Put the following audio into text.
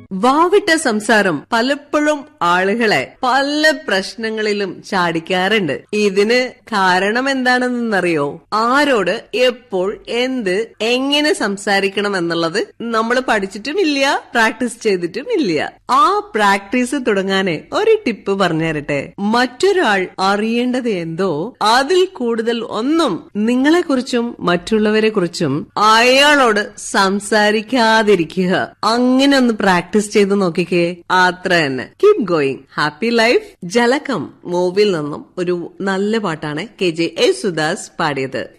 വാവിട്ട സംസാരം പലപ്പോഴും ആളുകളെ പല പ്രശ്നങ്ങളിലും ചാടിക്കാറുണ്ട് ഇതിന് കാരണം എന്താണെന്നറിയോ ആരോട് എപ്പോൾ എന്ത് എങ്ങനെ സംസാരിക്കണം എന്നുള്ളത് നമ്മൾ പഠിച്ചിട്ടുമില്ല പ്രാക്ടീസ് ചെയ്തിട്ടുമില്ല ആ പ്രാക്ടീസ് തുടങ്ങാന് ഒരു ടിപ്പ് പറഞ്ഞു തരട്ടെ മറ്റൊരാൾ അറിയേണ്ടത് എന്തോ അതിൽ കൂടുതൽ ഒന്നും നിങ്ങളെ കുറിച്ചും മറ്റുള്ളവരെ കുറിച്ചും അയാളോട് സംസാരിക്കാതിരിക്കുക അങ്ങനെ ഒന്ന് പ്രാക്ടീസ് ചെയ്ത് നോക്കിക്കേ അത്ര തന്നെ keep going happy life Jalakam മൂവിൽ നിന്നും ഒരു നല്ല പാട്ടാണ് കെ ജെ യേശുദാസ് പാടിയത്